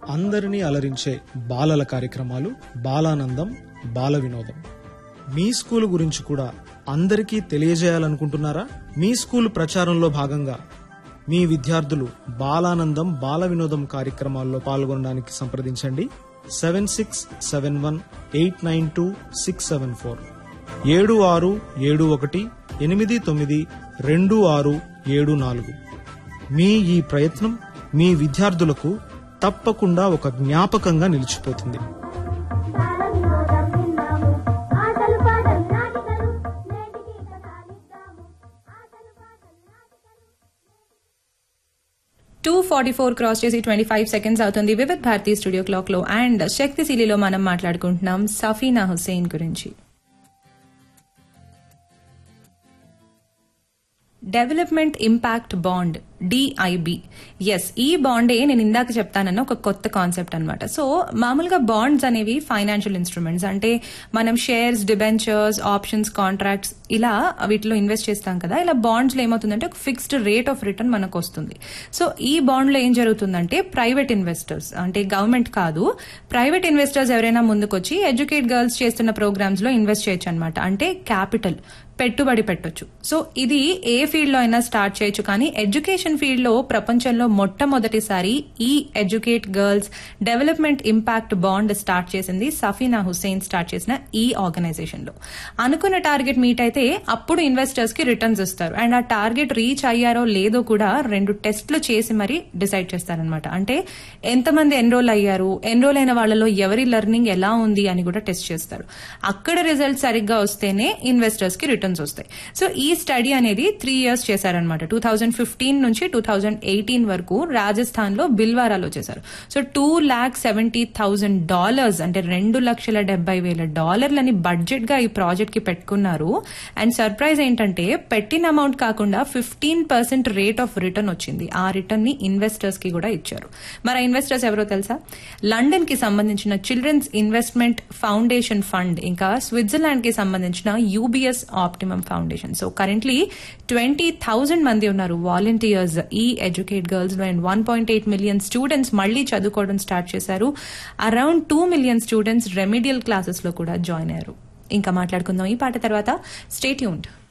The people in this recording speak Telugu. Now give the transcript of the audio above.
అందరినీ అలరించే బాలల కార్యక్రమాలు బాలానందం బాల వినోదం మీ స్కూల్ గురించి కూడా అందరికీ తెలియజేయాలనుకుంటున్నారా మీ స్కూల్ ప్రచారంలో భాగంగా మీ విద్యార్థులు బాలానందం బాల వినోదం కార్యక్రమాల్లో పాల్గొనడానికి సంప్రదించండి seven six seven one eight nine two six seven four ఏడు ఆరు ఏడు ఒకటి ఎనిమిది తొమ్మిది రెండు ఆరు ఏడు నాలుగు మీ ఈ ప్రయత్నం మీ విద్యార్థులకు తప్పకుండా ఒక జ్ఞాపకంగా నిలిచిపోతుంది బాలవినోదం విన్నాము ఆటలు పాటలు నాటికలు నేటికి కథాలిద్దాము ఆటలు పాటలు నాటికలు టూ ఫార్టీ ఫోర్ క్రాస్ చేసి ట్వంటీ ఫైవ్ సెకండ్స్ అవుతుంది వివిధ్ భారతీ స్టూడియో క్లాక్ లో అండ్ శక్తిశీలిలో మనం మాట్లాడుకుంటున్నాం సఫీనా హుసేన్ గురించి డెవలప్మెంట్ ఇంపాక్ట్ బాండ్ డిఐబి ఎస్ ఈ బాండే నేను ఇందాక చెప్తానన్న ఒక కొత్త కాన్సెప్ట్ అనమాట సో మామూలుగా బాండ్స్ అనేవి ఫైనాన్షియల్ ఇన్స్ట్రుమెంట్స్ అంటే మనం షేర్స్ డిబెంచర్స్ ఆప్షన్స్ కాంట్రాక్ట్స్ ఇలా వీటిలో ఇన్వెస్ట్ చేస్తాం కదా ఇలా బాండ్స్ లో ఏమవుతుందంటే ఒక ఫిక్స్డ్ రేట్ ఆఫ్ రిటర్న్ మనకు వస్తుంది సో ఈ బాండ్ లో ఏం జరుగుతుందంటే ప్రైవేట్ ఇన్వెస్టర్స్ అంటే గవర్నమెంట్ కాదు ప్రైవేట్ ఇన్వెస్టర్స్ ఎవరైనా ముందుకొచ్చి ఎడ్యుకేట్ గర్ల్స్ చేస్తున్న ప్రోగ్రామ్స్ లో ఇన్వెస్ట్ చేయొచ్చు అనమాట అంటే క్యాపిటల్ పెట్టుబడి పెట్టొచ్చు సో ఇది ఏ ఫీల్డ్ లో అయినా స్టార్ట్ చేయొచ్చు కానీ ఎడ్యుకేషన్ ఫీల్డ్ లో ప్రపంచంలో మొట్టమొదటిసారి ఈ educate girls development impact bond start చేసింది సఫీనా హుసేన్ స్టార్ట్ చేసిన ఈ ఆర్గనైజేషన్ లో అనుకున్న టార్గెట్ మీట్ అయితే అప్పుడు ఇన్వెస్టర్స్ కి రిటర్న్స్ ఇస్తారు అండ్ ఆ టార్గెట్ రీచ్ అయ్యారో లేదో కూడా రెండు టెస్ట్లు చేసి మరి డిసైడ్ చేస్తారనమాట అంటే ఎంతమంది ఎన్రోల్ అయ్యారు ఎన్రోల్ అయిన వాళ్ళలో ఎవరి లెర్నింగ్ ఎలా ఉంది అని కూడా టెస్ట్ చేస్తారు అక్కడ రిజల్ట్ సరిగ్గా వస్తేనే ఇన్వెస్టర్స్ కి రిటర్న్స్ వస్తాయి సో ఈ స్టడీ అనేది త్రీ ఇయర్స్ చేశారనమాట టూ థౌజండ్ ఫిఫ్టీన్ నుంచి టూ థౌజండ్ ఎయిటీన్ వరకు రాజస్థాన్ లో బిల్వారాలో చేశారు so two lakh seventy thousand dollars అంటే రెండు లక్షల డెబ్బై వేల డాలర్లని బడ్జెట్ గా ఈ ప్రాజెక్ట్ కి పెట్టుకున్నారు అండ్ సర్ప్రైజ్ ఏంటంటే పెట్టిన అమౌంట్ కాకుండా fifteen percent rate of return వచ్చింది ఆ రిటర్న్ ని ఇన్వెస్టర్స్ కి కూడా ఇచ్చారు మరి ఆ ఇన్వెస్టర్స్ ఎవరో తెలుసా లండన్ కి సంబంధించిన చిల్డ్రన్స్ ఇన్వెస్ట్మెంట్ ఫౌండేషన్ ఫండ్ ఇంకా స్విట్జర్లాండ్ కి సంబంధించిన UBS optimum foundation so currently twenty thousand మంది ఉన్నారు వాలంటీర్స్ ఈ ఎడ్యుకేట్ గర్ల్స్ లో and one point eight million students మళ్ళీ చదువుకోవడం స్టార్ట్ చేశారు around two million students remedial classes లో కూడా జాయిన్ అయ్యారు ఇంకా మాట్లాడుకుందాం ఈ పాట తర్వాత స్టేట్యూన్డ్